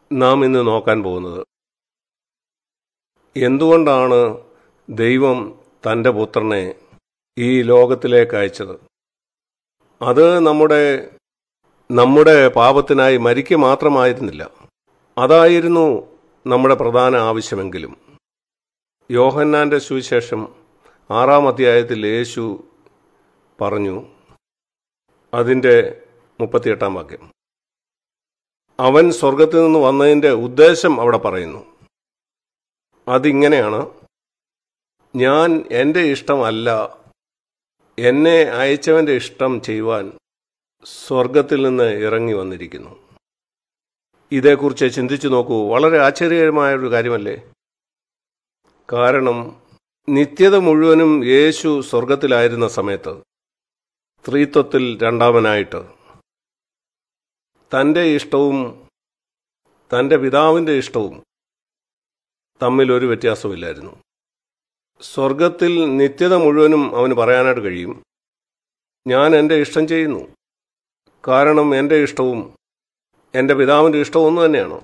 നാം ഇന്ന് നോക്കാൻ പോകുന്നത് എന്തുകൊണ്ടാണ് ദൈവം തൻ്റെ പുത്രനെ ഈ ലോകത്തിലേക്ക് അയച്ചത് അത് നമ്മുടെ നമ്മുടെ പാപത്തിനായി മരിക്കുക മാത്രമായിരുന്നില്ല അതായിരുന്നു നമ്മുടെ പ്രധാന ആവശ്യമെങ്കിലും യോഹന്നാന്റെ സുവിശേഷം ആറാം അധ്യായത്തിൽ യേശു പറഞ്ഞു അതിൻ്റെ മുപ്പത്തിയെട്ടാം വാക്യം അവൻ സ്വർഗത്തിൽ നിന്ന് വന്നതിൻ്റെ ഉദ്ദേശം അവിടെ പറയുന്നു അതിങ്ങനെയാണ് ഞാൻ എൻ്റെ ഇഷ്ടമല്ല എന്നെ അയച്ചവൻ്റെ ഇഷ്ടം ചെയ്യുവാൻ സ്വർഗത്തിൽ നിന്ന് ഇറങ്ങി വന്നിരിക്കുന്നു ഇതേക്കുറിച്ച് ചിന്തിച്ചു നോക്കൂ വളരെ ആശ്ചര്യകരമായ ഒരു കാര്യമല്ലേ കാരണം നിത്യത മുഴുവനും യേശു സ്വർഗത്തിലായിരുന്ന സമയത്ത് സ്ത്രീത്വത്തിൽ രണ്ടാമനായിട്ട് തൻ്റെ ഇഷ്ടവും തൻ്റെ പിതാവിൻ്റെ ഇഷ്ടവും തമ്മിൽ ഒരു വ്യത്യാസമില്ലായിരുന്നു സ്വർഗത്തിൽ നിത്യത മുഴുവനും അവന് പറയാനായിട്ട് കഴിയും ഞാൻ എൻ്റെ ഇഷ്ടം ചെയ്യുന്നു കാരണം എൻ്റെ ഇഷ്ടവും എൻ്റെ പിതാവിൻ്റെ ഇഷ്ടവും ഒന്ന് തന്നെയാണ്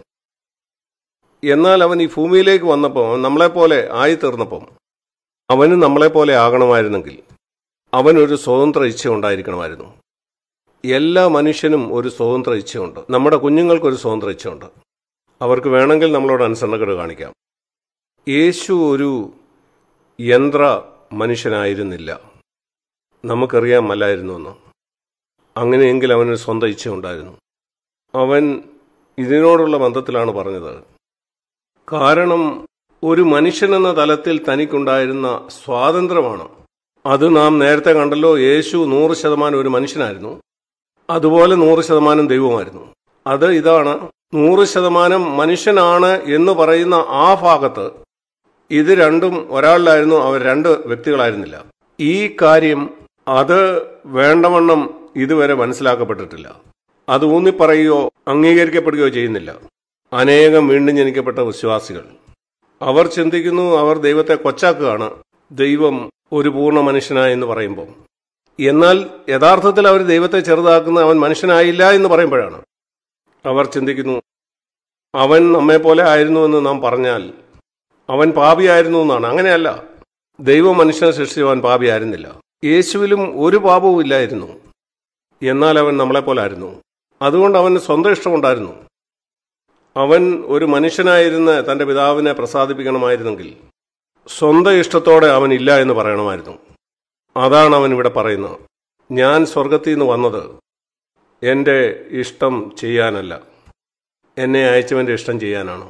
എന്നാൽ അവൻ ഈ ഭൂമിയിലേക്ക് വന്നപ്പോൾ നമ്മളെപ്പോലെ ആയിത്തീർന്നപ്പം അവന് നമ്മളെപ്പോലെ ആകണമായിരുന്നെങ്കിൽ അവനൊരു സ്വതന്ത്ര ഇച്ഛ ഉണ്ടായിരിക്കണമായിരുന്നു എല്ലാ മനുഷ്യനും ഒരു സ്വതന്ത്ര ഇച്ഛയുണ്ട് നമ്മുടെ കുഞ്ഞുങ്ങൾക്കൊരു സ്വതന്ത്ര ഇച്ഛയുണ്ട് അവർക്ക് വേണമെങ്കിൽ നമ്മളോട് അനുസരണക്കേട് കാണിക്കാം യേശു ഒരു യന്ത്ര മനുഷ്യനായിരുന്നില്ല നമുക്കറിയാമല്ലായിരുന്നു എന്ന് അങ്ങനെയെങ്കിൽ അവനൊരു സ്വന്തം ഇച്ഛ ഉണ്ടായിരുന്നു അവൻ ഇതിനോടുള്ള ബന്ധത്തിലാണ് പറഞ്ഞത് കാരണം ഒരു മനുഷ്യനെന്ന തലത്തിൽ തനിക്കുണ്ടായിരുന്ന സ്വാതന്ത്ര്യമാണ് അത് നാം നേരത്തെ കണ്ടല്ലോ യേശു നൂറ് ശതമാനം ഒരു മനുഷ്യനായിരുന്നു അതുപോലെ നൂറ് ശതമാനം ദൈവമായിരുന്നു അത് ഇതാണ് നൂറ് ശതമാനം മനുഷ്യനാണ് എന്ന് പറയുന്ന ആ ഭാഗത്ത് ഇത് രണ്ടും ഒരാളിലായിരുന്നു അവർ രണ്ട് വ്യക്തികളായിരുന്നില്ല ഈ കാര്യം അത് വേണ്ടവണ്ണം ഇതുവരെ മനസ്സിലാക്കപ്പെട്ടിട്ടില്ല അത് ഊന്നിപ്പറയുകയോ അംഗീകരിക്കപ്പെടുകയോ ചെയ്യുന്നില്ല അനേകം വീണ്ടും ജനിക്കപ്പെട്ട വിശ്വാസികൾ അവർ ചിന്തിക്കുന്നു അവർ ദൈവത്തെ കൊച്ചാക്കുകയാണ് ദൈവം ഒരു പൂർണ്ണ മനുഷ്യനായെന്ന് പറയുമ്പോൾ എന്നാൽ യഥാർത്ഥത്തിൽ അവർ ദൈവത്തെ ചെറുതാക്കുന്ന അവൻ മനുഷ്യനായില്ല എന്ന് പറയുമ്പോഴാണ് അവർ ചിന്തിക്കുന്നു അവൻ നമ്മെപ്പോലെ ആയിരുന്നുവെന്ന് നാം പറഞ്ഞാൽ അവൻ പാപിയായിരുന്നു എന്നാണ് അങ്ങനെയല്ല ദൈവം മനുഷ്യനെ സൃഷ്ടിച്ചവൻ പാപിയായിരുന്നില്ല യേശുവിലും ഒരു പാപവും ഇല്ലായിരുന്നു എന്നാൽ അവൻ നമ്മളെപ്പോലായിരുന്നു അതുകൊണ്ട് അവന് സ്വന്തം ഇഷ്ടമുണ്ടായിരുന്നു അവൻ ഒരു മനുഷ്യനായിരുന്ന് തന്റെ പിതാവിനെ പ്രസാദിപ്പിക്കണമായിരുന്നെങ്കിൽ സ്വന്തം ഇഷ്ടത്തോടെ അവൻ ഇല്ല എന്ന് പറയണമായിരുന്നു അതാണ് അവൻ ഇവിടെ പറയുന്നത് ഞാൻ സ്വർഗത്തിൽ നിന്ന് വന്നത് എൻ്റെ ഇഷ്ടം ചെയ്യാനല്ല എന്നെ അയച്ചവൻ്റെ ഇഷ്ടം ചെയ്യാനാണ്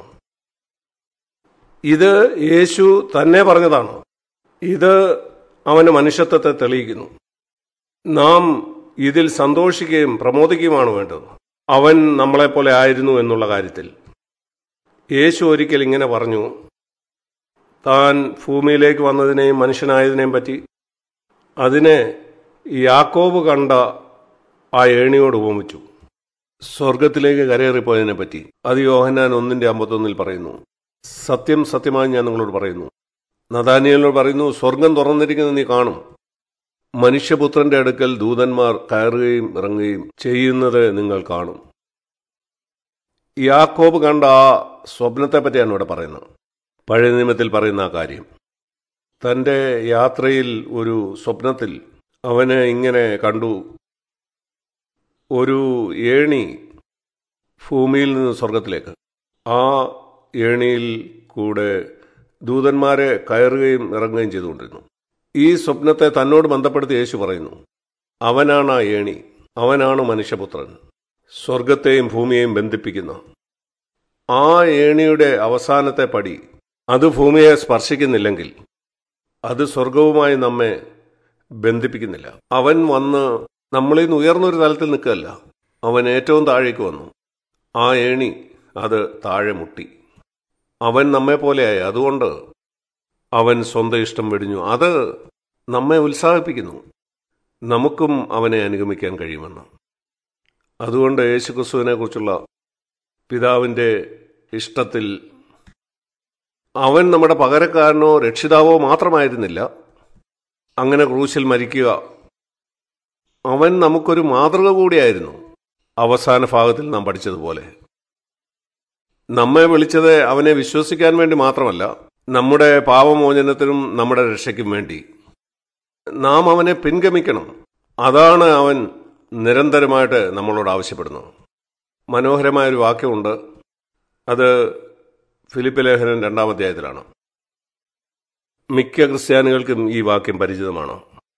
ഇത് യേശു തന്നെ പറഞ്ഞതാണ് ഇത് അവന്റെ മനുഷ്യത്വത്തെ തെളിയിക്കുന്നു നാം ഇതിൽ സന്തോഷിക്കുകയും പ്രമോദിക്കുകയുമാണ് വേണ്ടത് അവൻ നമ്മളെപ്പോലെ ആയിരുന്നു എന്നുള്ള കാര്യത്തിൽ യേശു ഒരിക്കൽ ഇങ്ങനെ പറഞ്ഞു താൻ ഭൂമിയിലേക്ക് വന്നതിനെയും മനുഷ്യനായതിനെയും പറ്റി അതിനെ യാക്കോബ് കണ്ട ആ ഏണിയോട് ഉപമിച്ചു സ്വർഗത്തിലേക്ക് കരയേറിപ്പോയതിനെ പറ്റി അത് യോഹന്നാൻ ഒന്നിന്റെ അമ്പത്തൊന്നിൽ പറയുന്നു സത്യം സത്യമായി ഞാൻ നിങ്ങളോട് പറയുന്നു നദാനിയലോട് പറയുന്നു സ്വർഗം തുറന്നിരിക്കുന്നത് നീ കാണും മനുഷ്യപുത്രന്റെ അടുക്കൽ ദൂതന്മാർ കയറുകയും ഇറങ്ങുകയും ചെയ്യുന്നത് നിങ്ങൾ കാണും യാക്കോബ് കണ്ട ആ സ്വപ്നത്തെ പറ്റിയാണ് ഇവിടെ പറയുന്നത് പഴയ നിയമത്തിൽ പറയുന്ന ആ കാര്യം തൻ്റെ യാത്രയിൽ ഒരു സ്വപ്നത്തിൽ അവന് ഇങ്ങനെ കണ്ടു ഒരു ഏണി ഭൂമിയിൽ നിന്ന് സ്വർഗത്തിലേക്ക് ആ ഏണിയിൽ കൂടെ ദൂതന്മാരെ കയറുകയും ഇറങ്ങുകയും ചെയ്തുകൊണ്ടിരുന്നു ഈ സ്വപ്നത്തെ തന്നോട് ബന്ധപ്പെടുത്തി യേശു പറയുന്നു അവനാണ് ആ ഏണി അവനാണ് മനുഷ്യപുത്രൻ സ്വർഗത്തെയും ഭൂമിയെയും ബന്ധിപ്പിക്കുന്ന ആ ഏണിയുടെ അവസാനത്തെ പടി അത് ഭൂമിയെ സ്പർശിക്കുന്നില്ലെങ്കിൽ അത് സ്വർഗവുമായി നമ്മെ ബന്ധിപ്പിക്കുന്നില്ല അവൻ വന്ന് നമ്മളിൽ നിന്ന് ഉയർന്നൊരു തലത്തിൽ നിൽക്കുകയല്ല അവൻ ഏറ്റവും താഴേക്ക് വന്നു ആ ഏണി അത് താഴെ മുട്ടി അവൻ നമ്മെ പോലെയായി അതുകൊണ്ട് അവൻ സ്വന്തം ഇഷ്ടം വെടിഞ്ഞു അത് നമ്മെ ഉത്സാഹിപ്പിക്കുന്നു നമുക്കും അവനെ അനുഗമിക്കാൻ കഴിയുമെന്ന് അതുകൊണ്ട് യേശുക്രിസ്തുവിനെ കുറിച്ചുള്ള പിതാവിൻ്റെ ഇഷ്ടത്തിൽ അവൻ നമ്മുടെ പകരക്കാരനോ രക്ഷിതാവോ മാത്രമായിരുന്നില്ല അങ്ങനെ ക്രൂശിൽ മരിക്കുക അവൻ നമുക്കൊരു മാതൃക കൂടിയായിരുന്നു അവസാന ഭാഗത്തിൽ നാം പഠിച്ചതുപോലെ നമ്മെ വിളിച്ചത് അവനെ വിശ്വസിക്കാൻ വേണ്ടി മാത്രമല്ല നമ്മുടെ പാപമോചനത്തിനും നമ്മുടെ രക്ഷയ്ക്കും വേണ്ടി നാം അവനെ പിൻഗമിക്കണം അതാണ് അവൻ നിരന്തരമായിട്ട് നമ്മളോട് ആവശ്യപ്പെടുന്നത് മനോഹരമായൊരു വാക്യമുണ്ട് അത് ഫിലിപ്പ് ലേഖനൻ രണ്ടാം അധ്യായത്തിലാണ് മിക്ക ക്രിസ്ത്യാനികൾക്കും ഈ വാക്യം പരിചിതമാണ്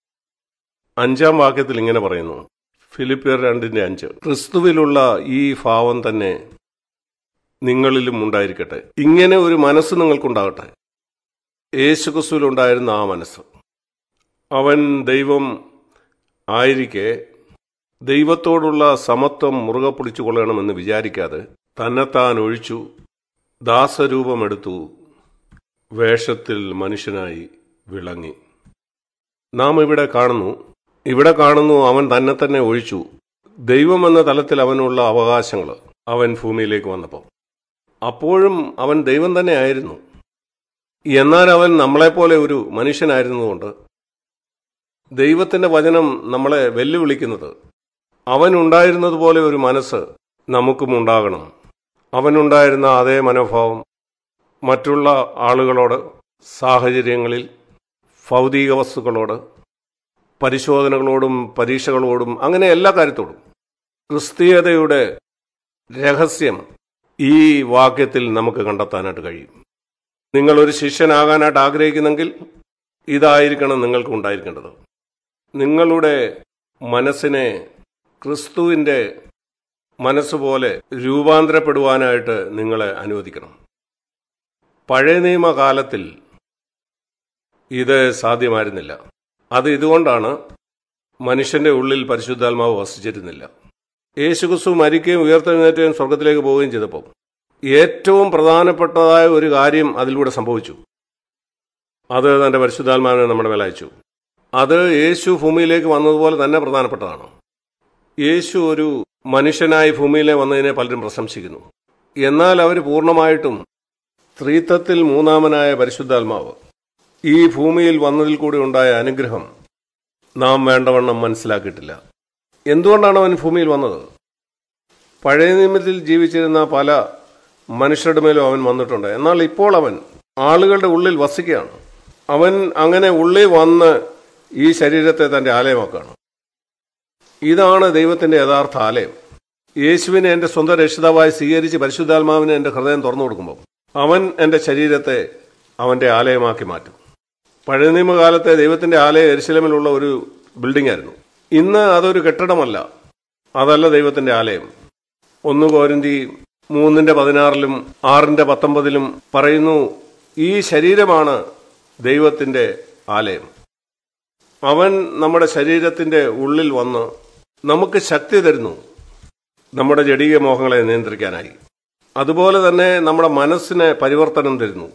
അഞ്ചാം വാക്യത്തിൽ ഇങ്ങനെ പറയുന്നു ഫിലിപ്പിയർ രണ്ടിന്റെ അഞ്ച് ക്രിസ്തുവിലുള്ള ഈ ഭാവം തന്നെ നിങ്ങളിലും ഉണ്ടായിരിക്കട്ടെ ഇങ്ങനെ ഒരു മനസ്സ് നിങ്ങൾക്കുണ്ടാകട്ടെ യേശു ക്രിസ്തുവിലുണ്ടായിരുന്ന ആ മനസ്സ് അവൻ ദൈവം ആയിരിക്കെ ദൈവത്തോടുള്ള സമത്വം മുറുകെ പിടിച്ചു കൊള്ളണമെന്ന് വിചാരിക്കാതെ തന്നെത്താൻ ഒഴിച്ചു ദാസരൂപമെടുത്തു വേഷത്തിൽ മനുഷ്യനായി വിളങ്ങി നാം ഇവിടെ കാണുന്നു ഇവിടെ കാണുന്നു അവൻ തന്നെ തന്നെ ഒഴിച്ചു ദൈവം എന്ന തലത്തിൽ അവനുള്ള അവകാശങ്ങൾ അവൻ ഭൂമിയിലേക്ക് വന്നപ്പോൾ അപ്പോഴും അവൻ ദൈവം തന്നെ ആയിരുന്നു എന്നാൽ അവൻ നമ്മളെപ്പോലെ ഒരു മനുഷ്യനായിരുന്നുകൊണ്ട് ദൈവത്തിന്റെ വചനം നമ്മളെ വെല്ലുവിളിക്കുന്നത് അവനുണ്ടായിരുന്നതുപോലെ ഒരു മനസ്സ് നമുക്കും ഉണ്ടാകണം അവനുണ്ടായിരുന്ന അതേ മനോഭാവം മറ്റുള്ള ആളുകളോട് സാഹചര്യങ്ങളിൽ ഭൗതിക വസ്തുക്കളോട് പരിശോധനകളോടും പരീക്ഷകളോടും അങ്ങനെ എല്ലാ കാര്യത്തോടും ക്രിസ്തീയതയുടെ രഹസ്യം ഈ വാക്യത്തിൽ നമുക്ക് കണ്ടെത്താനായിട്ട് കഴിയും നിങ്ങൾ ഒരു ശിഷ്യനാകാനായിട്ട് ആഗ്രഹിക്കുന്നെങ്കിൽ ഇതായിരിക്കണം നിങ്ങൾക്ക് ഉണ്ടായിരിക്കേണ്ടത് നിങ്ങളുടെ മനസ്സിനെ ക്രിസ്തുവിൻ്റെ മനസ്സുപോലെ രൂപാന്തരപ്പെടുവാനായിട്ട് നിങ്ങളെ അനുവദിക്കണം പഴയ നിയമകാലത്തിൽ ഇത് സാധ്യമായിരുന്നില്ല അത് ഇതുകൊണ്ടാണ് മനുഷ്യന്റെ ഉള്ളിൽ പരിശുദ്ധാത്മാവ് വസിച്ചിരുന്നില്ല യേശുക്രിസ്തു മരിക്കുകയും ഉയർത്തെഴുന്നേറ്റുകയും സ്വർഗത്തിലേക്ക് പോവുകയും ചെയ്തപ്പോൾ ഏറ്റവും പ്രധാനപ്പെട്ടതായ ഒരു കാര്യം അതിലൂടെ സംഭവിച്ചു അത് തന്റെ പരിശുദ്ധാത്മാവിനെ നമ്മുടെ മേൽ അയച്ചു അത് യേശു ഭൂമിയിലേക്ക് വന്നതുപോലെ തന്നെ പ്രധാനപ്പെട്ടതാണ് യേശു ഒരു മനുഷ്യനായി ഭൂമിയിലെ വന്നതിനെ പലരും പ്രശംസിക്കുന്നു എന്നാൽ അവർ പൂർണ്ണമായിട്ടും സ്ത്രീത്വത്തിൽ മൂന്നാമനായ പരിശുദ്ധാത്മാവ് ഈ ഭൂമിയിൽ വന്നതിൽ കൂടി ഉണ്ടായ അനുഗ്രഹം നാം വേണ്ടവണ്ണം മനസ്സിലാക്കിയിട്ടില്ല എന്തുകൊണ്ടാണ് അവൻ ഭൂമിയിൽ വന്നത് പഴയ നിയമത്തിൽ ജീവിച്ചിരുന്ന പല മനുഷ്യരുടെ മേലും അവൻ വന്നിട്ടുണ്ട് എന്നാൽ ഇപ്പോൾ അവൻ ആളുകളുടെ ഉള്ളിൽ വസിക്കുകയാണ് അവൻ അങ്ങനെ ഉള്ളിൽ വന്ന് ഈ ശരീരത്തെ തന്റെ ആലയമാക്കുകയാണ് ഇതാണ് ദൈവത്തിന്റെ യഥാർത്ഥ ആലയം യേശുവിനെ എന്റെ സ്വന്തം രക്ഷിതാവായി സ്വീകരിച്ച് പരിശുദ്ധാത്മാവിന് എന്റെ ഹൃദയം തുറന്നു കൊടുക്കുമ്പോൾ അവൻ എന്റെ ശരീരത്തെ അവന്റെ ആലയമാക്കി മാറ്റും പഴയ നിയമകാലത്തെ ദൈവത്തിന്റെ ആലയം എരിശിലമിലുള്ള ഒരു ബിൽഡിംഗ് ആയിരുന്നു ഇന്ന് അതൊരു കെട്ടിടമല്ല അതല്ല ദൈവത്തിന്റെ ആലയം ഒന്ന് കോരിന്തി മൂന്നിന്റെ പതിനാറിലും ആറിന്റെ പത്തൊമ്പതിലും പറയുന്നു ഈ ശരീരമാണ് ദൈവത്തിന്റെ ആലയം അവൻ നമ്മുടെ ശരീരത്തിന്റെ ഉള്ളിൽ വന്ന് നമുക്ക് ശക്തി തരുന്നു നമ്മുടെ ജടീയ മോഹങ്ങളെ നിയന്ത്രിക്കാനായി അതുപോലെ തന്നെ നമ്മുടെ മനസ്സിന് പരിവർത്തനം തരുന്നു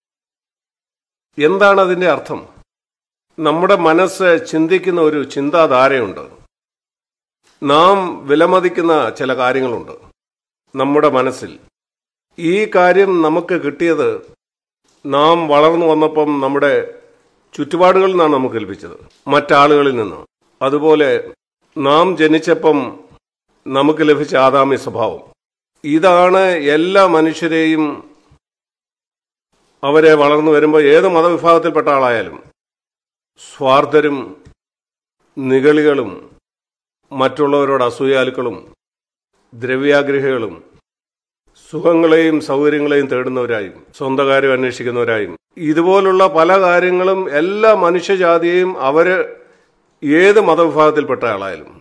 എന്താണ് അതിന്റെ അർത്ഥം നമ്മുടെ മനസ്സ് ചിന്തിക്കുന്ന ഒരു ചിന്താധാരയുണ്ട് നാം വിലമതിക്കുന്ന ചില കാര്യങ്ങളുണ്ട് നമ്മുടെ മനസ്സിൽ ഈ കാര്യം നമുക്ക് കിട്ടിയത് നാം വളർന്നു വന്നപ്പം നമ്മുടെ ചുറ്റുപാടുകളിൽ നിന്നാണ് നമുക്ക് ഏൽപ്പിച്ചത് മറ്റാളുകളിൽ നിന്ന് അതുപോലെ നാം ജനിച്ചപ്പം നമുക്ക് ലഭിച്ച ആദാമ്യ സ്വഭാവം ഇതാണ് എല്ലാ മനുഷ്യരെയും അവരെ വളർന്നു വരുമ്പോൾ ഏത് മതവിഭാഗത്തിൽപ്പെട്ട ആളായാലും സ്വാർത്ഥരും നിഗളികളും മറ്റുള്ളവരോട് അസൂയാലുക്കളും ദ്രവ്യാഗ്രഹികളും സുഖങ്ങളെയും സൗകര്യങ്ങളെയും തേടുന്നവരായും സ്വന്തം കാര്യം അന്വേഷിക്കുന്നവരായും ഇതുപോലുള്ള പല കാര്യങ്ങളും എല്ലാ മനുഷ്യജാതിയെയും അവര് ഏത് മതവിഭാഗത്തിൽപ്പെട്ട ആളായാലും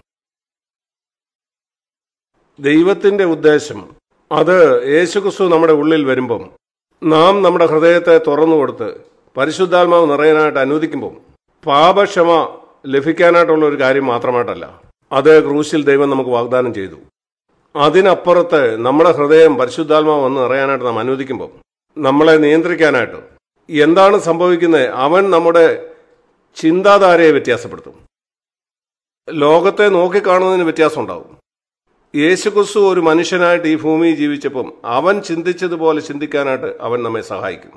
ദൈവത്തിന്റെ ഉദ്ദേശം അത് യേശുക്രിസ്തു നമ്മുടെ ഉള്ളിൽ വരുമ്പം നാം നമ്മുടെ ഹൃദയത്തെ തുറന്നു കൊടുത്ത് പരിശുദ്ധാത്മാവ് നിറയാനായിട്ട് അനുവദിക്കുമ്പോൾ പാപക്ഷമ ലഭിക്കാനായിട്ടുള്ള ഒരു കാര്യം മാത്രമായിട്ടല്ല അത് ക്രൂശിൽ ദൈവം നമുക്ക് വാഗ്ദാനം ചെയ്തു അതിനപ്പുറത്ത് നമ്മുടെ ഹൃദയം പരിശുദ്ധാത്മാവ് വന്ന് നിറയാനായിട്ട് നാം അനുവദിക്കുമ്പോൾ നമ്മളെ നിയന്ത്രിക്കാനായിട്ട് എന്താണ് സംഭവിക്കുന്നത് അവൻ നമ്മുടെ ചിന്താധാരയെ വ്യത്യാസപ്പെടുത്തും ലോകത്തെ നോക്കിക്കാണുന്നതിന് വ്യത്യാസം ഉണ്ടാവും യേശുക്രിസ്തു ഒരു മനുഷ്യനായിട്ട് ഈ ഭൂമിയിൽ ജീവിച്ചപ്പം അവൻ ചിന്തിച്ചതുപോലെ ചിന്തിക്കാനായിട്ട് അവൻ നമ്മെ സഹായിക്കും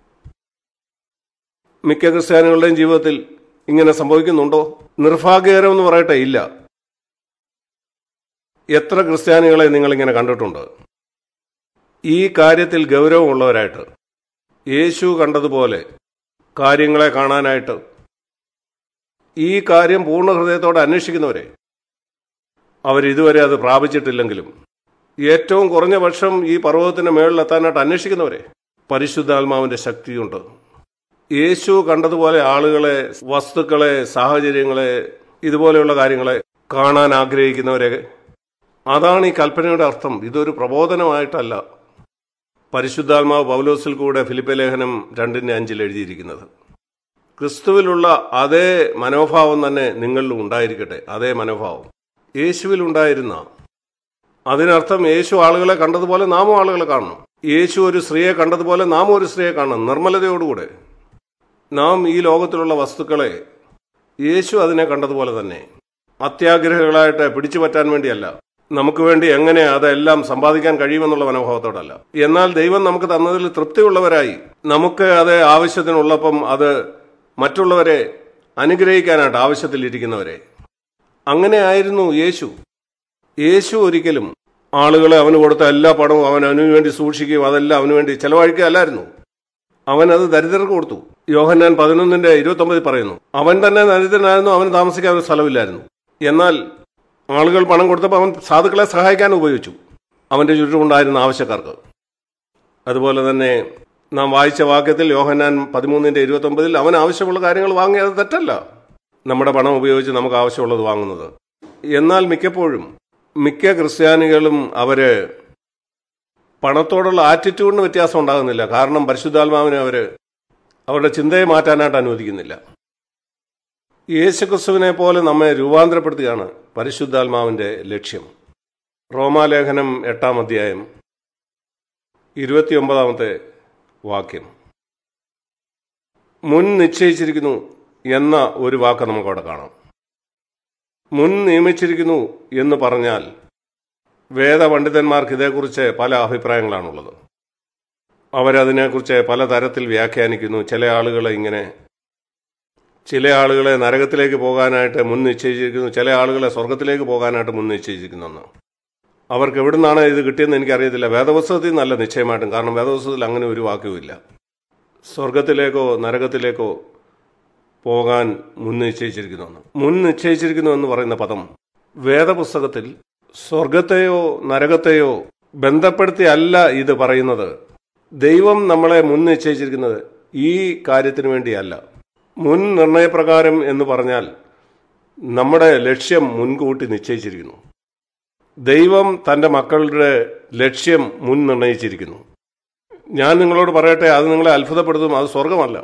മിക്ക ക്രിസ്ത്യാനികളുടെയും ജീവിതത്തിൽ ഇങ്ങനെ സംഭവിക്കുന്നുണ്ടോ നിർഭാഗ്യകരം എന്ന് പറയട്ടെ ഇല്ല എത്ര ക്രിസ്ത്യാനികളെ നിങ്ങൾ ഇങ്ങനെ കണ്ടിട്ടുണ്ട് ഈ കാര്യത്തിൽ ഗൗരവമുള്ളവരായിട്ട് യേശു കണ്ടതുപോലെ കാര്യങ്ങളെ കാണാനായിട്ട് ഈ കാര്യം പൂർണ്ണ ഹൃദയത്തോടെ അന്വേഷിക്കുന്നവരെ അവരിതുവരെ അത് പ്രാപിച്ചിട്ടില്ലെങ്കിലും ഏറ്റവും കുറഞ്ഞ പക്ഷം ഈ പർവ്വതത്തിന്റെ മേളിലെത്താനായിട്ട് അന്വേഷിക്കുന്നവരെ പരിശുദ്ധാത്മാവിന്റെ ശക്തിയുണ്ട് യേശു കണ്ടതുപോലെ ആളുകളെ വസ്തുക്കളെ സാഹചര്യങ്ങളെ ഇതുപോലെയുള്ള കാര്യങ്ങളെ കാണാൻ ആഗ്രഹിക്കുന്നവരെ അതാണ് ഈ കൽപ്പനയുടെ അർത്ഥം ഇതൊരു പ്രബോധനമായിട്ടല്ല പരിശുദ്ധാത്മാവ് പൗലോസിൽ കൂടെ ഫിലിപ്പ ലേഖനം രണ്ടിന്റെ അഞ്ചിൽ എഴുതിയിരിക്കുന്നത് ക്രിസ്തുവിലുള്ള അതേ മനോഭാവം തന്നെ നിങ്ങളിലും ഉണ്ടായിരിക്കട്ടെ അതേ മനോഭാവം യേശുവിൽ ഉണ്ടായിരുന്ന അതിനർത്ഥം യേശു ആളുകളെ കണ്ടതുപോലെ നാമും ആളുകളെ കാണണം യേശു ഒരു സ്ത്രീയെ കണ്ടതുപോലെ നാമും ഒരു സ്ത്രീയെ കാണണം നിർമ്മലതയോടുകൂടെ നാം ഈ ലോകത്തിലുള്ള വസ്തുക്കളെ യേശു അതിനെ കണ്ടതുപോലെ തന്നെ അത്യാഗ്രഹികളായിട്ട് പിടിച്ചു പറ്റാൻ വേണ്ടിയല്ല നമുക്ക് വേണ്ടി എങ്ങനെ അതെല്ലാം സമ്പാദിക്കാൻ കഴിയുമെന്നുള്ള മനോഭാവത്തോടല്ല എന്നാൽ ദൈവം നമുക്ക് തന്നതിൽ തൃപ്തിയുള്ളവരായി നമുക്ക് അത് ആവശ്യത്തിനുള്ളപ്പം അത് മറ്റുള്ളവരെ അനുഗ്രഹിക്കാനായിട്ട് ആവശ്യത്തിലിരിക്കുന്നവരെ അങ്ങനെ ആയിരുന്നു യേശു യേശു ഒരിക്കലും ആളുകളെ അവന് കൊടുത്ത എല്ലാ പണവും അവൻ അവനു വേണ്ടി സൂക്ഷിക്കുകയും അതെല്ലാം അവന് വേണ്ടി ചെലവഴിക്കുകയല്ലായിരുന്നു അവൻ അത് ദരിദ്രർക്ക് കൊടുത്തു യോഹന്നാൻ പതിനൊന്നിന്റെ ഇരുപത്തൊമ്പതിൽ പറയുന്നു അവൻ തന്നെ ദരിദ്രനായിരുന്നു അവന് താമസിക്കാൻ ഒരു സ്ഥലമില്ലായിരുന്നു എന്നാൽ ആളുകൾ പണം കൊടുത്തപ്പോൾ അവൻ സാധുക്കളെ സഹായിക്കാൻ ഉപയോഗിച്ചു അവന്റെ ചുറ്റുമുണ്ടായിരുന്ന ആവശ്യക്കാർക്ക് അതുപോലെ തന്നെ നാം വായിച്ച വാക്യത്തിൽ യോഹന്നാൻ പതിമൂന്നിന്റെ ഇരുപത്തൊമ്പതിൽ അവൻ ആവശ്യമുള്ള കാര്യങ്ങൾ വാങ്ങിയത് തെറ്റല്ല നമ്മുടെ പണം ഉപയോഗിച്ച് നമുക്ക് ആവശ്യമുള്ളത് വാങ്ങുന്നത് എന്നാൽ മിക്കപ്പോഴും മിക്ക ക്രിസ്ത്യാനികളും അവര് പണത്തോടുള്ള ആറ്റിറ്റ്യൂഡിന് വ്യത്യാസം ഉണ്ടാകുന്നില്ല കാരണം പരിശുദ്ധാത്മാവിനെ അവര് അവരുടെ ചിന്തയെ മാറ്റാനായിട്ട് അനുവദിക്കുന്നില്ല യേശുക്രിസ്തുവിനെ പോലെ നമ്മെ രൂപാന്തരപ്പെടുത്തുകയാണ് പരിശുദ്ധാത്മാവിന്റെ ലക്ഷ്യം റോമാലേഖനം എട്ടാം അധ്യായം ഇരുപത്തിയൊമ്പതാമത്തെ വാക്യം മുൻ നിശ്ചയിച്ചിരിക്കുന്നു എന്ന ഒരു വാക്ക് നമുക്കവിടെ കാണാം മുൻ നിയമിച്ചിരിക്കുന്നു എന്ന് പറഞ്ഞാൽ വേദപണ്ഡിതന്മാർക്ക് ഇതേക്കുറിച്ച് പല അഭിപ്രായങ്ങളാണുള്ളത് അവരതിനെക്കുറിച്ച് പലതരത്തിൽ വ്യാഖ്യാനിക്കുന്നു ചില ആളുകളെ ഇങ്ങനെ ചില ആളുകളെ നരകത്തിലേക്ക് പോകാനായിട്ട് മുൻ നിശ്ചയിച്ചിരിക്കുന്നു ചില ആളുകളെ സ്വർഗത്തിലേക്ക് പോകാനായിട്ട് മുൻ നിശ്ചയിച്ചിരിക്കുന്നെന്ന് അവർക്ക് എവിടുന്നാണ് ഇത് കിട്ടിയെന്ന് എനിക്കറിയത്തില്ല വേദപുസ്തകത്തിൽ നല്ല നിശ്ചയമായിട്ടും കാരണം വേദപുസ്തകത്തിൽ അങ്ങനെ ഒരു വാക്കുമില്ല സ്വർഗത്തിലേക്കോ നരകത്തിലേക്കോ പോകാൻ മുൻ നിശ്ചയിച്ചിരിക്കുന്നു മുൻ നിശ്ചയിച്ചിരിക്കുന്നു എന്ന് പറയുന്ന പദം വേദപുസ്തകത്തിൽ സ്വർഗത്തെയോ നരകത്തെയോ ബന്ധപ്പെടുത്തി അല്ല ഇത് പറയുന്നത് ദൈവം നമ്മളെ മുൻ നിശ്ചയിച്ചിരിക്കുന്നത് ഈ കാര്യത്തിന് വേണ്ടിയല്ല മുൻ നിർണയപ്രകാരം എന്ന് പറഞ്ഞാൽ നമ്മുടെ ലക്ഷ്യം മുൻകൂട്ടി നിശ്ചയിച്ചിരിക്കുന്നു ദൈവം തന്റെ മക്കളുടെ ലക്ഷ്യം മുൻ നിർണയിച്ചിരിക്കുന്നു ഞാൻ നിങ്ങളോട് പറയട്ടെ അത് നിങ്ങളെ അത്ഭുതപ്പെടുത്തും അത് സ്വർഗമല്ല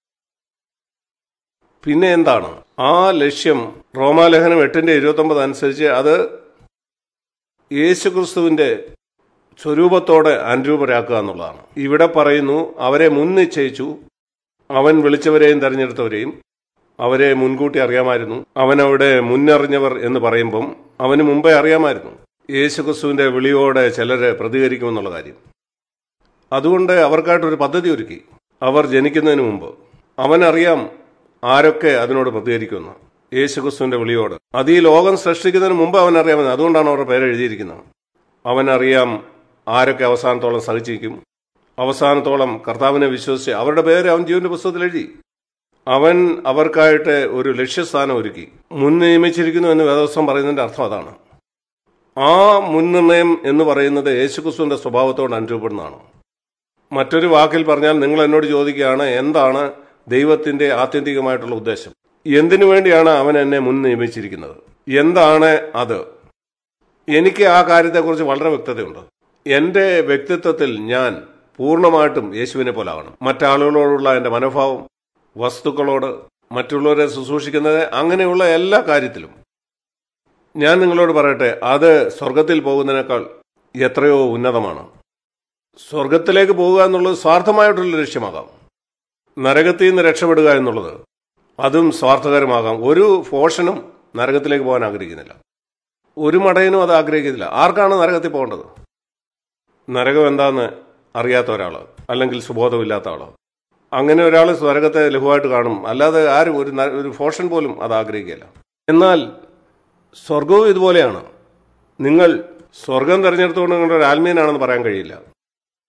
പിന്നെ എന്താണ് ആ ലക്ഷ്യം റോമാലേഖനം എട്ടിന്റെ ഇരുപത്തൊമ്പത് അനുസരിച്ച് അത് യേശുക്രിസ്തുവിന്റെ സ്വരൂപത്തോടെ അനുരൂപരാക്കുക എന്നുള്ളതാണ് ഇവിടെ പറയുന്നു അവരെ മുൻ നിശ്ചയിച്ചു അവൻ വിളിച്ചവരെയും തെരഞ്ഞെടുത്തവരെയും അവരെ മുൻകൂട്ടി അറിയാമായിരുന്നു അവൻ അവിടെ മുന്നറിഞ്ഞവർ എന്ന് പറയുമ്പം അവന് മുമ്പേ അറിയാമായിരുന്നു യേശുക്രിസ്തുവിന്റെ വിളിയോടെ ചിലരെ പ്രതികരിക്കുമെന്നുള്ള കാര്യം അതുകൊണ്ട് അവർക്കായിട്ടൊരു പദ്ധതി ഒരുക്കി അവർ ജനിക്കുന്നതിന് മുമ്പ് അവനറിയാം ആരൊക്കെ അതിനോട് പ്രതികരിക്കുമെന്ന് യേശുക്രിസ്തുവിന്റെ വിളിയോട് അത് ഈ ലോകം സൃഷ്ടിക്കുന്നതിന് മുമ്പ് അവൻ അറിയാമെന്ന് അതുകൊണ്ടാണ് അവരുടെ പേര് എഴുതിയിരിക്കുന്നത് അവനറിയാം ആരൊക്കെ അവസാനത്തോളം സഹിച്ചിരിക്കും അവസാനത്തോളം കർത്താവിനെ വിശ്വസിച്ച് അവരുടെ പേര് അവൻ ജീവന്റെ പുസ്തകത്തിൽ എഴുതി അവൻ അവർക്കായിട്ട് ഒരു ലക്ഷ്യസ്ഥാനം ഒരുക്കി മുൻ നിയമിച്ചിരിക്കുന്നു എന്ന് വേദവസ്വം പറയുന്നതിന്റെ അർത്ഥം അതാണ് ആ മുൻനിർണയം എന്ന് പറയുന്നത് യേശുക്രിസ്തുവിന്റെ സ്വഭാവത്തോട് അനുരൂപപ്പെടുന്നതാണ് മറ്റൊരു വാക്കിൽ പറഞ്ഞാൽ നിങ്ങൾ എന്നോട് ചോദിക്കുകയാണ് എന്താണ് ദൈവത്തിന്റെ ആത്യന്തികമായിട്ടുള്ള ഉദ്ദേശം എന്തിനു വേണ്ടിയാണ് അവൻ എന്നെ മുൻ നിയമിച്ചിരിക്കുന്നത് എന്താണ് അത് എനിക്ക് ആ കാര്യത്തെക്കുറിച്ച് വളരെ വ്യക്തതയുണ്ട് എന്റെ വ്യക്തിത്വത്തിൽ ഞാൻ പൂർണ്ണമായിട്ടും യേശുവിനെ പോലെ ആവണം മറ്റാളുകളോടുള്ള എന്റെ മനോഭാവം വസ്തുക്കളോട് മറ്റുള്ളവരെ ശുശ്രൂഷിക്കുന്നത് അങ്ങനെയുള്ള എല്ലാ കാര്യത്തിലും ഞാൻ നിങ്ങളോട് പറയട്ടെ അത് സ്വർഗത്തിൽ പോകുന്നതിനേക്കാൾ എത്രയോ ഉന്നതമാണ് സ്വർഗത്തിലേക്ക് പോകുക എന്നുള്ളത് സ്വാർത്ഥമായിട്ടുള്ള ലക്ഷ്യമാകാം നരകത്തിൽ നിന്ന് രക്ഷപ്പെടുക എന്നുള്ളത് അതും സ്വാർത്ഥകരമാകാം ഒരു ഫോഷനും നരകത്തിലേക്ക് പോകാൻ ആഗ്രഹിക്കുന്നില്ല ഒരു മടയനും അത് ആഗ്രഹിക്കുന്നില്ല ആർക്കാണ് നരകത്തിൽ പോകേണ്ടത് നരകം എന്താന്ന് അറിയാത്ത ഒരാൾ അല്ലെങ്കിൽ സുബോധമില്ലാത്ത ആൾ അങ്ങനെ ഒരാൾ നരകത്തെ ലഘുവായിട്ട് കാണും അല്ലാതെ ആരും ഒരു ന- ഒരു ഫോഷൻ പോലും അത് ആഗ്രഹിക്കില്ല എന്നാൽ സ്വർഗവും ഇതുപോലെയാണ് നിങ്ങൾ സ്വർഗം തിരഞ്ഞെടുത്തുകൊണ്ട് നിങ്ങളുടെ ഒരു ആത്മീയനാണെന്ന് പറയാൻ കഴിയില്ല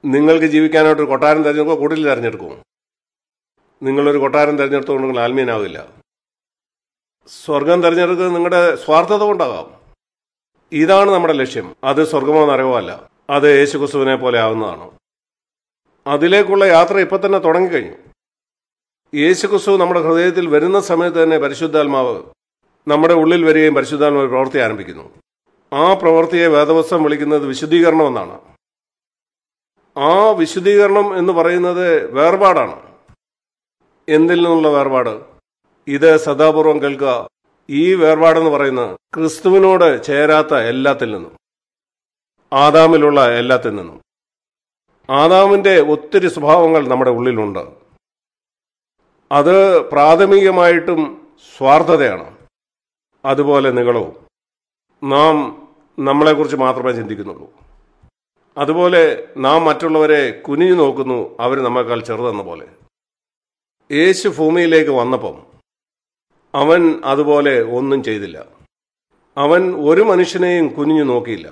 നിങ്ങൾക്ക് ജീവിക്കാനായിട്ട് ഒരു കൊട്ടാരം തിരഞ്ഞെടുക്കുക കുടിൽ തിരഞ്ഞെടുക്കും നിങ്ങളൊരു കൊട്ടാരം തിരഞ്ഞെടുത്തുകൊണ്ട് ആത്മീയനാവില്ല സ്വർഗം തിരഞ്ഞെടുക്കുന്നത് നിങ്ങളുടെ സ്വാർത്ഥത കൊണ്ടാകാം ഇതാണ് നമ്മുടെ ലക്ഷ്യം അത് സ്വർഗമോ നരകമോ അല്ല അത് യേശുക്രിസ്തുവിനെ പോലെ ആവുന്നതാണ് അതിലേക്കുള്ള യാത്ര ഇപ്പൊ തന്നെ തുടങ്ങിക്കഴിഞ്ഞു യേശുക്രിസ്തു നമ്മുടെ ഹൃദയത്തിൽ വരുന്ന സമയത്ത് തന്നെ പരിശുദ്ധാത്മാവ് നമ്മുടെ ഉള്ളിൽ വരികയും പരിശുദ്ധാത്മാവ് പ്രവൃത്തി ആരംഭിക്കുന്നു ആ പ്രവൃത്തിയെ വേദവസ്ത്രം വിളിക്കുന്നത് വിശുദ്ധീകരണം എന്നാണ് ആ വിശുദ്ധീകരണം എന്ന് പറയുന്നത് വേർപാടാണ് എന്തിൽ നിന്നുള്ള വേർപാട് ഇത് സദാപൂർവം കേൾക്കുക ഈ വേർപാടെന്ന് പറയുന്നത് ക്രിസ്തുവിനോട് ചേരാത്ത എല്ലാത്തിൽ നിന്നും ആദാമിലുള്ള എല്ലാത്തിൽ നിന്നും ആദാമിന്റെ ഒത്തിരി സ്വഭാവങ്ങൾ നമ്മുടെ ഉള്ളിലുണ്ട് അത് പ്രാഥമികമായിട്ടും സ്വാർത്ഥതയാണ് അതുപോലെ നിങ്ങളവും നാം നമ്മളെക്കുറിച്ച് മാത്രമേ ചിന്തിക്കുന്നുള്ളൂ അതുപോലെ നാം മറ്റുള്ളവരെ കുനിഞ്ഞു നോക്കുന്നു അവർ നമ്മേക്കാൾ ചെറുതെന്ന പോലെ യേശു ഭൂമിയിലേക്ക് വന്നപ്പം അവൻ അതുപോലെ ഒന്നും ചെയ്തില്ല അവൻ ഒരു മനുഷ്യനെയും കുനിഞ്ഞു നോക്കിയില്ല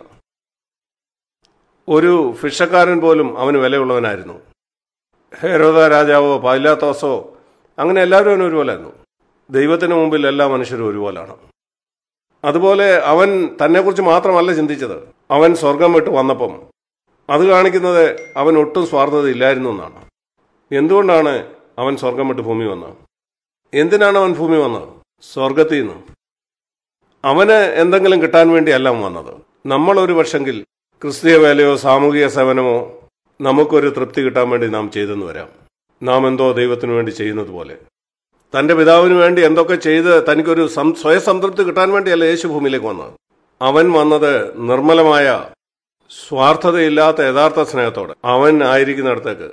ഒരു ഫിഷക്കാരൻ പോലും അവന് വിലയുള്ളവനായിരുന്നു ഹേരോദ രാജാവോ പൈലാത്തോസോ അങ്ങനെ എല്ലാവരും അവന് ഒരുപോലായിരുന്നു ദൈവത്തിന് മുമ്പിൽ എല്ലാ മനുഷ്യരും ഒരുപോലാണ് അതുപോലെ അവൻ തന്നെക്കുറിച്ച് മാത്രമല്ല ചിന്തിച്ചത് അവൻ സ്വർഗം വിട്ട് വന്നപ്പം അത് കാണിക്കുന്നത് അവൻ ഒട്ടും സ്വാർത്ഥത ഇല്ലായിരുന്നു എന്നാണ് എന്തുകൊണ്ടാണ് അവൻ സ്വർഗം വിട്ട് ഭൂമി വന്നത് എന്തിനാണ് അവൻ ഭൂമി വന്നത് സ്വർഗത്തിൽ നിന്ന് അവന് എന്തെങ്കിലും കിട്ടാൻ വേണ്ടിയല്ല അവൻ വന്നത് നമ്മൾ ഒരു പക്ഷെങ്കിൽ ക്രിസ്തീയ വേലയോ സാമൂഹിക സേവനമോ നമുക്കൊരു തൃപ്തി കിട്ടാൻ വേണ്ടി നാം ചെയ്തെന്ന് വരാം നാം എന്തോ ദൈവത്തിനു വേണ്ടി ചെയ്യുന്നത് പോലെ തന്റെ പിതാവിന് വേണ്ടി എന്തൊക്കെ ചെയ്ത് തനിക്കൊരു സം- സ്വയസംതൃപ്തി കിട്ടാൻ വേണ്ടിയല്ല യേശു ഭൂമിയിലേക്ക് വന്നത് അവൻ വന്നത് നിർമ്മലമായ സ്വാർത്ഥതയില്ലാത്ത യഥാർത്ഥ സ്നേഹത്തോടെ അവൻ ആയിരിക്കുന്നിടത്തേക്ക്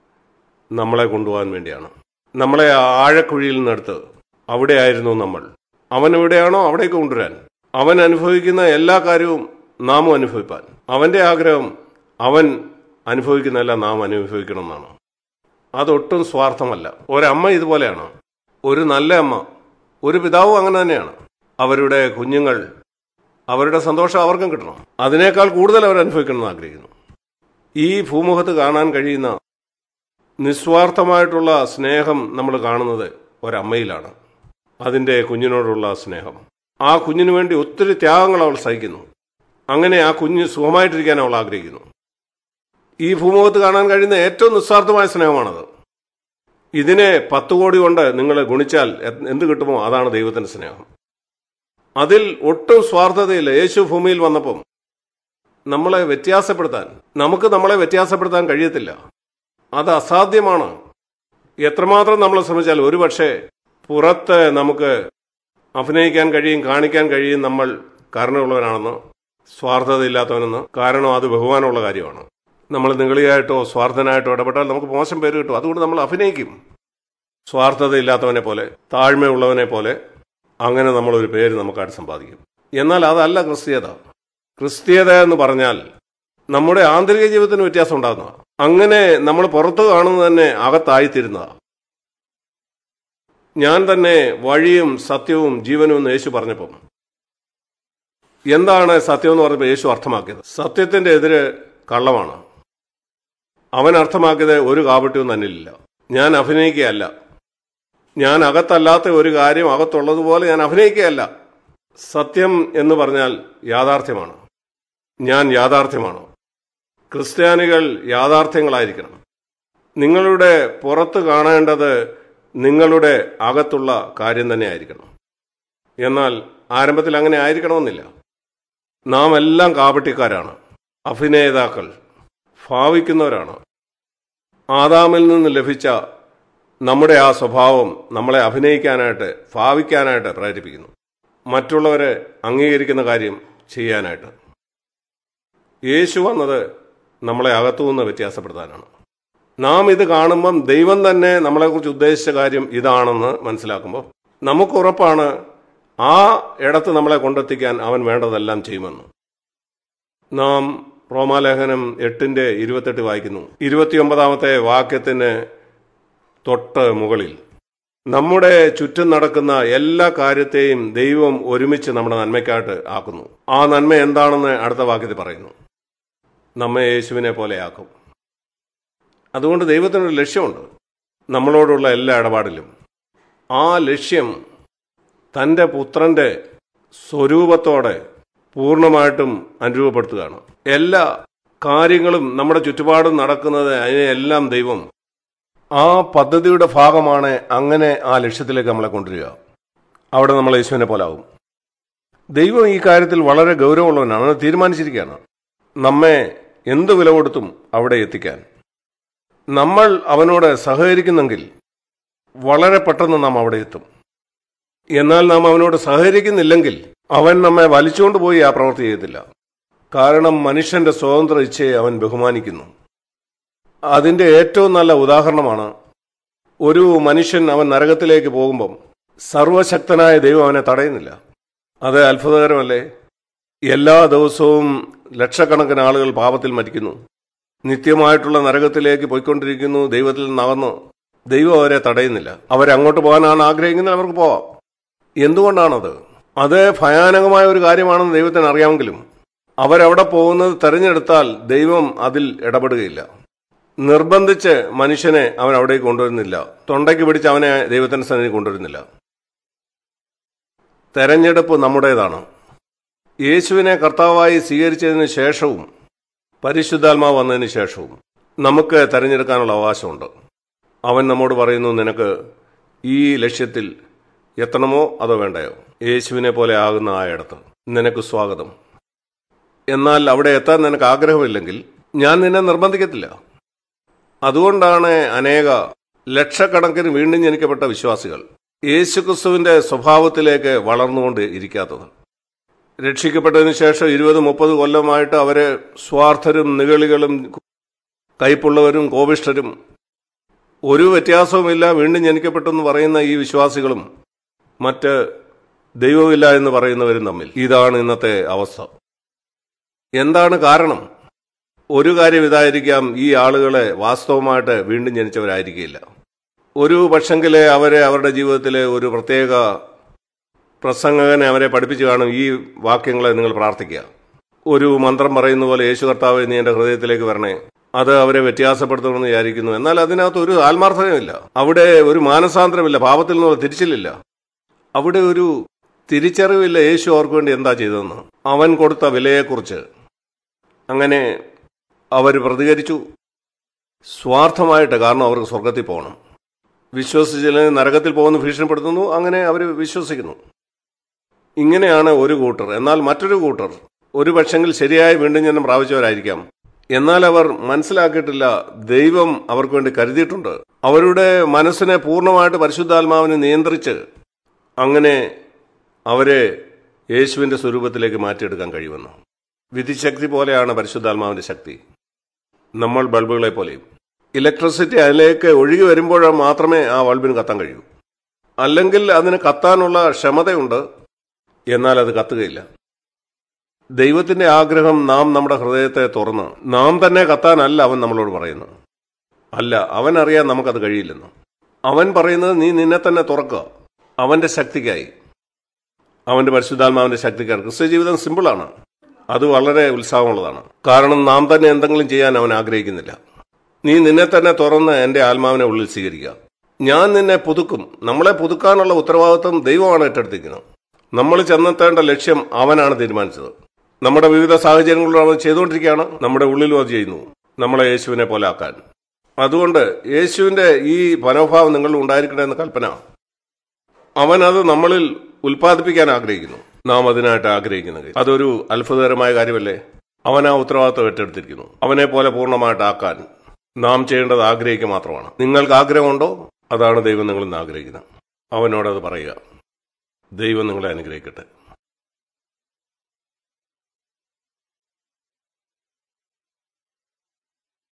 നമ്മളെ കൊണ്ടുപോകാൻ വേണ്ടിയാണ് നമ്മളെ ആ ആഴക്കുഴിയിൽ നിന്നെടുത്ത് അവിടെയായിരുന്നു നമ്മൾ അവൻ എവിടെയാണോ അവിടേക്ക് കൊണ്ടുവരാൻ അവൻ അനുഭവിക്കുന്ന എല്ലാ കാര്യവും നാമും അനുഭവിപ്പാൻ അവന്റെ ആഗ്രഹം അവൻ അനുഭവിക്കുന്നതെല്ലാം നാം അനുഭവിക്കണം എന്നാണ് അതൊട്ടും സ്വാർത്ഥമല്ല ഒരമ്മ ഇതുപോലെയാണ് ഒരു നല്ല അമ്മ ഒരു പിതാവും അങ്ങനെ തന്നെയാണ് അവരുടെ കുഞ്ഞുങ്ങൾ അവരുടെ സന്തോഷം അവർക്കും കിട്ടണം അതിനേക്കാൾ കൂടുതൽ അവർ അനുഭവിക്കണമെന്ന് ആഗ്രഹിക്കുന്നു ഈ ഭൂമുഖത്ത് കാണാൻ കഴിയുന്ന നിസ്വാർത്ഥമായിട്ടുള്ള സ്നേഹം നമ്മൾ കാണുന്നത് ഒരമ്മയിലാണ് അതിൻ്റെ കുഞ്ഞിനോടുള്ള സ്നേഹം ആ കുഞ്ഞിനു വേണ്ടി ഒത്തിരി ത്യാഗങ്ങൾ അവൾ സഹിക്കുന്നു അങ്ങനെ ആ കുഞ്ഞ് സുഖമായിട്ടിരിക്കാൻ അവൾ ആഗ്രഹിക്കുന്നു ഈ ഭൂമുഖത്ത് കാണാൻ കഴിയുന്ന ഏറ്റവും നിസ്വാർത്ഥമായ സ്നേഹമാണത് ഇതിനെ പത്ത് കോടി കൊണ്ട് നിങ്ങൾ ഗുണിച്ചാൽ എ- എന്ത് കിട്ടുമോ അതാണ് ദൈവത്തിന്റെ സ്നേഹം അതിൽ ഒട്ടും സ്വാർത്ഥതയില്ല യേശു ഭൂമിയിൽ വന്നപ്പം നമ്മളെ വ്യത്യാസപ്പെടുത്താൻ നമുക്ക് നമ്മളെ വ്യത്യാസപ്പെടുത്താൻ കഴിയത്തില്ല അത് അസാധ്യമാണ് എത്രമാത്രം നമ്മൾ ശ്രമിച്ചാൽ ഒരുപക്ഷെ പുറത്ത് നമുക്ക് അഭിനയിക്കാൻ കഴിയും കാണിക്കാൻ കഴിയും നമ്മൾ കാരണമുള്ളവനാണെന്ന് സ്വാർത്ഥതയില്ലാത്തവനെന്ന് കാരണം അത് ബഹുമാനമുള്ള കാര്യമാണ് നമ്മൾ നിങ്ങളിയായിട്ടോ സ്വാർത്ഥനായിട്ടോ ഇടപെട്ടാൽ നമുക്ക് മോശം പേര് കിട്ടും അതുകൊണ്ട് നമ്മൾ അഭിനയിക്കും സ്വാർത്ഥതയില്ലാത്തവനെ പോലെ താഴ്മയുള്ളവനെ പോലെ അങ്ങനെ നമ്മൾ ഒരു പേര് നമുക്കായിട്ട് സമ്പാദിക്കും എന്നാൽ അതല്ല ക്രിസ്തീയത ക്രിസ്തീയത എന്ന് പറഞ്ഞാൽ നമ്മുടെ ആന്തരിക ജീവിതത്തിന് വ്യത്യാസം ഉണ്ടാകുന്നതാണ് അങ്ങനെ നമ്മൾ പുറത്ത് കാണുന്നത് തന്നെ അകത്തായിത്തീരുന്നതാണ് ഞാൻ തന്നെ വഴിയും സത്യവും ജീവനും എന്ന് യേശു പറഞ്ഞപ്പം എന്താണ് സത്യം എന്ന് പറഞ്ഞപ്പോൾ യേശു അർത്ഥമാക്കിയത് സത്യത്തിന്റെ എതിര് കള്ളമാണ് അവൻ അർത്ഥമാക്കിയത് ഒരു കാപട്യവും തന്നിലില്ല ഞാൻ അഭിനയിക്കുകയല്ല ഞാൻ അകത്തല്ലാത്ത ഒരു കാര്യം അകത്തുള്ളതുപോലെ ഞാൻ അഭിനയിക്കുകയല്ല സത്യം എന്ന് പറഞ്ഞാൽ യാഥാർത്ഥ്യമാണ് ഞാൻ യാഥാർത്ഥ്യമാണ് ക്രിസ്ത്യാനികൾ യാഥാർത്ഥ്യങ്ങളായിരിക്കണം നിങ്ങളുടെ പുറത്ത് കാണേണ്ടത് നിങ്ങളുടെ അകത്തുള്ള കാര്യം തന്നെ ആയിരിക്കണം എന്നാൽ ആരംഭത്തിൽ അങ്ങനെ ആയിരിക്കണമെന്നില്ല നാം എല്ലാം കാപട്യക്കാരാണ് അഭിനേതാക്കൾ ഭാവിക്കുന്നവരാണ് ആദാമിൽ നിന്ന് ലഭിച്ച നമ്മുടെ ആ സ്വഭാവം നമ്മളെ അഭിനയിക്കാനായിട്ട് ഭാവിക്കാനായിട്ട് പ്രേരിപ്പിക്കുന്നു മറ്റുള്ളവരെ അംഗീകരിക്കുന്ന കാര്യം ചെയ്യാനായിട്ട് യേശു വന്നത് നമ്മളെ അകത്തുനിന്ന് വ്യത്യാസപ്പെടുത്താനാണ് നാം ഇത് കാണുമ്പം ദൈവം തന്നെ നമ്മളെക്കുറിച്ച് ഉദ്ദേശിച്ച കാര്യം ഇതാണെന്ന് മനസ്സിലാക്കുമ്പോൾ നമുക്ക് ഉറപ്പാണ് ആ ഇടത്ത് നമ്മളെ കൊണ്ടെത്തിക്കാൻ അവൻ വേണ്ടതെല്ലാം ചെയ്യുമെന്ന് നാം റോമാലേഖനം എട്ടിന്റെ ഇരുപത്തെട്ട് വായിക്കുന്നു ഇരുപത്തിയൊമ്പതാമത്തെ വാക്യത്തിന് തൊട്ട് മുകളിൽ നമ്മുടെ ചുറ്റും നടക്കുന്ന എല്ലാ കാര്യത്തെയും ദൈവം ഒരുമിച്ച് നമ്മുടെ നന്മയ്ക്കായിട്ട് ആക്കുന്നു ആ നന്മ എന്താണെന്ന് അടുത്ത വാക്യത്തിൽ പറയുന്നു നമ്മെ യേശുവിനെ പോലെ ആക്കും അതുകൊണ്ട് ദൈവത്തിനൊരു ലക്ഷ്യമുണ്ട് നമ്മളോടുള്ള എല്ലാ ഇടപാടിലും ആ ലക്ഷ്യം തൻ്റെ പുത്രന്റെ സ്വരൂപത്തോടെ പൂർണ്ണമായിട്ടും അനുരൂപപ്പെടുത്തുകയാണ് എല്ലാ കാര്യങ്ങളും നമ്മുടെ ചുറ്റുപാടും നടക്കുന്നത് അതിനെല്ലാം ദൈവം ആ പദ്ധതിയുടെ ഭാഗമാണ് അങ്ങനെ ആ ലക്ഷ്യത്തിലേക്ക് നമ്മളെ കൊണ്ടുവരിക അവിടെ നമ്മൾ യേശുവിനെ പോലാവും ദൈവം ഈ കാര്യത്തിൽ വളരെ ഗൗരവമുള്ളവനാണ് അവനെ തീരുമാനിച്ചിരിക്കുകയാണ് നമ്മെ എന്ത് വില കൊടുത്തും അവിടെ എത്തിക്കാൻ നമ്മൾ അവനോട് സഹകരിക്കുന്നെങ്കിൽ വളരെ പെട്ടെന്ന് നാം അവിടെ എത്തും എന്നാൽ നാം അവനോട് സഹകരിക്കുന്നില്ലെങ്കിൽ അവൻ നമ്മെ വലിച്ചുകൊണ്ട് പോയി ആ പ്രവൃത്തി ചെയ്യത്തില്ല കാരണം മനുഷ്യന്റെ സ്വതന്ത്ര ഇച്ഛയെ അവൻ ബഹുമാനിക്കുന്നു അതിന്റെ ഏറ്റവും നല്ല ഉദാഹരണമാണ് ഒരു മനുഷ്യൻ അവൻ നരകത്തിലേക്ക് പോകുമ്പം സർവശക്തനായ ദൈവം അവനെ തടയുന്നില്ല അത് അത്ഭുതകരമല്ലേ എല്ലാ ദിവസവും ലക്ഷക്കണക്കിന് ആളുകൾ പാപത്തിൽ മരിക്കുന്നു നിത്യമായിട്ടുള്ള നരകത്തിലേക്ക് പോയിക്കൊണ്ടിരിക്കുന്നു ദൈവത്തിൽ നിന്നകന്ന് ദൈവം അവരെ തടയുന്നില്ല അവരങ്ങോട്ട് പോകാനാണ് ആഗ്രഹിക്കുന്നത് അവർക്ക് പോവാം എന്തുകൊണ്ടാണത് അത് ഭയാനകമായ ഒരു കാര്യമാണെന്ന് ദൈവത്തിന് അറിയാമെങ്കിലും അവരവിടെ പോകുന്നത് തെരഞ്ഞെടുത്താൽ ദൈവം അതിൽ ഇടപെടുകയില്ല നിർബന്ധിച്ച് മനുഷ്യനെ അവൻ അവിടേക്ക് കൊണ്ടുവരുന്നില്ല തൊണ്ടയ്ക്ക് പിടിച്ച് അവനെ ദൈവത്തിന്റെ സന്നിധി കൊണ്ടുവരുന്നില്ല തെരഞ്ഞെടുപ്പ് നമ്മുടേതാണ് യേശുവിനെ കർത്താവായി സ്വീകരിച്ചതിന് ശേഷവും പരിശുദ്ധാത്മാവ് വന്നതിന് ശേഷവും നമുക്ക് തെരഞ്ഞെടുക്കാനുള്ള അവകാശമുണ്ട് അവൻ നമ്മോട് പറയുന്നു നിനക്ക് ഈ ലക്ഷ്യത്തിൽ എത്തണമോ അതോ വേണ്ടയോ യേശുവിനെ പോലെ ആകുന്ന ആ ഇടത്ത് നിനക്ക് സ്വാഗതം എന്നാൽ അവിടെ എത്താൻ നിനക്ക് ആഗ്രഹമില്ലെങ്കിൽ ഞാൻ നിന്നെ നിർബന്ധിക്കത്തില്ല അതുകൊണ്ടാണ് അനേക ലക്ഷക്കണക്കിന് വീണ്ടും ജനിക്കപ്പെട്ട വിശ്വാസികൾ യേശുക്രിസ്തുവിന്റെ സ്വഭാവത്തിലേക്ക് വളർന്നുകൊണ്ട് ഇരിക്കാത്തത് രക്ഷിക്കപ്പെട്ടതിന് ശേഷം ഇരുപത് മുപ്പത് കൊല്ലമായിട്ട് അവരെ സ്വാർത്ഥരും നിഗളികളും കയ്പുള്ളവരും കോപിഷ്ഠരും ഒരു വ്യത്യാസവുമില്ല വീണ്ടും ജനിക്കപ്പെട്ടെന്ന് പറയുന്ന ഈ വിശ്വാസികളും മറ്റ് ദൈവമില്ല എന്ന് പറയുന്നവരും തമ്മിൽ ഇതാണ് ഇന്നത്തെ അവസ്ഥ എന്താണ് കാരണം ഒരു കാര്യം ഇതായിരിക്കാം ഈ ആളുകളെ വാസ്തവമായിട്ട് വീണ്ടും ജനിച്ചവരായിരിക്കില്ല ഒരു പക്ഷെങ്കിലെ അവരെ അവരുടെ ജീവിതത്തിലെ ഒരു പ്രത്യേക പ്രസംഗകനെ അവരെ പഠിപ്പിച്ചു കാണും ഈ വാക്യങ്ങളെ നിങ്ങൾ പ്രാർത്ഥിക്കുക ഒരു മന്ത്രം പറയുന്ന പോലെ യേശു കർത്താവ് നീ എന്റെ ഹൃദയത്തിലേക്ക് വരണേ അത് അവരെ വ്യത്യാസപ്പെടുത്തണമെന്ന് വിചാരിക്കുന്നു എന്നാൽ അതിനകത്ത് ഒരു ആത്മാർത്ഥതയുമില്ല അവിടെ ഒരു മാനസാന്തരമില്ല പാപത്തിൽ നിന്നുള്ള തിരിച്ചിലില്ല അവിടെ ഒരു തിരിച്ചറിവില്ല യേശു അവർക്ക് വേണ്ടി എന്താ ചെയ്തതെന്ന് അവൻ കൊടുത്ത വിലയെക്കുറിച്ച് അങ്ങനെ അവർ പ്രതികരിച്ചു സ്വാർത്ഥമായിട്ട് കാരണം അവർക്ക് സ്വർഗത്തിൽ പോകണം വിശ്വസിച്ചില്ല നരകത്തിൽ പോകുന്ന ഭീഷണിപ്പെടുത്തുന്നു അങ്ങനെ അവർ വിശ്വസിക്കുന്നു ഇങ്ങനെയാണ് ഒരു കൂട്ടർ എന്നാൽ മറ്റൊരു കൂട്ടർ ഒരു പക്ഷെങ്കിൽ ശരിയായ വീണ്ടും ജന്മം പ്രാപിച്ചവരായിരിക്കാം എന്നാൽ അവർ മനസ്സിലാക്കിയിട്ടില്ല ദൈവം അവർക്ക് വേണ്ടി കരുതിയിട്ടുണ്ട് അവരുടെ മനസ്സിനെ പൂർണ്ണമായിട്ട് പരിശുദ്ധാത്മാവിനെ നിയന്ത്രിച്ച് അങ്ങനെ അവരെ യേശുവിന്റെ സ്വരൂപത്തിലേക്ക് മാറ്റിയെടുക്കാൻ കഴിയുമെന്ന് വിധിശക്തി പോലെയാണ് പരിശുദ്ധാത്മാവിന്റെ ശക്തി നമ്മൾ ബൾബുകളെ പോലെയും ഇലക്ട്രിസിറ്റി അതിലേക്ക് ഒഴുകി വരുമ്പോൾ മാത്രമേ ആ ബൾബിന് കത്താൻ കഴിയൂ അല്ലെങ്കിൽ അതിന് കത്താനുള്ള ക്ഷമതയുണ്ട് എന്നാൽ അത് കത്തുകയില്ല ദൈവത്തിന്റെ ആഗ്രഹം നാം നമ്മുടെ ഹൃദയത്തെ തുറന്ന് നാം തന്നെ കത്താനല്ല അവൻ നമ്മളോട് പറയുന്നത് അല്ല അവൻ അറിയാൻ നമുക്കത് കഴിയില്ലെന്ന് അവൻ പറയുന്നത് നീ നിന്നെ തന്നെ തുറക്കുക അവന്റെ ശക്തിക്കായി അവന്റെ പരിശുദ്ധാത്മാവിന്റെ ശക്തിക്കാണ് ക്രിസ്ത്യ ജീവിതം സിമ്പിളാണ് അത് വളരെ ഉത്സാഹമുള്ളതാണ് കാരണം നാം തന്നെ എന്തെങ്കിലും ചെയ്യാൻ അവൻ ആഗ്രഹിക്കുന്നില്ല നീ നിന്നെ തന്നെ തുറന്ന് എന്റെ ആത്മാവിനെ ഉള്ളിൽ സ്വീകരിക്കുക ഞാൻ നിന്നെ പുതുക്കും നമ്മളെ പുതുക്കാനുള്ള ഉത്തരവാദിത്വം ദൈവമാണ് ഏറ്റെടുത്തിരിക്കുന്നത് നമ്മൾ ചെന്നെത്തേണ്ട ലക്ഷ്യം അവനാണ് തീരുമാനിച്ചത് നമ്മുടെ വിവിധ സാഹചര്യങ്ങളിലും അവൻ ചെയ്തുകൊണ്ടിരിക്കുകയാണ് നമ്മുടെ ഉള്ളിലും അത് ചെയ്യുന്നു നമ്മളെ യേശുവിനെ പോലെ ആക്കാൻ അതുകൊണ്ട് യേശുവിന്റെ ഈ മനോഭാവം നിങ്ങളിൽ ഉണ്ടായിരിക്കണമെന്ന കൽപ്പന അവൻ അത് നമ്മളിൽ ഉൽപ്പാദിപ്പിക്കാൻ ആഗ്രഹിക്കുന്നു നാം അതിനായിട്ട് ആഗ്രഹിക്കുന്നത് അതൊരു അത്ഭുതകരമായ കാര്യമല്ലേ അവൻ ആ ഉത്തരവാദിത്വം ഏറ്റെടുത്തിരിക്കുന്നു അവനെ പോലെ പൂർണ്ണമായിട്ടാക്കാൻ നാം ചെയ്യേണ്ടത് ആഗ്രഹിക്കുക മാത്രമാണ് നിങ്ങൾക്ക് ആഗ്രഹമുണ്ടോ അതാണ് ദൈവം നിങ്ങളിൽ നിന്ന് ആഗ്രഹിക്കുന്നത് അവനോടത് പറയുക ദൈവം നിങ്ങളെ അനുഗ്രഹിക്കട്ടെ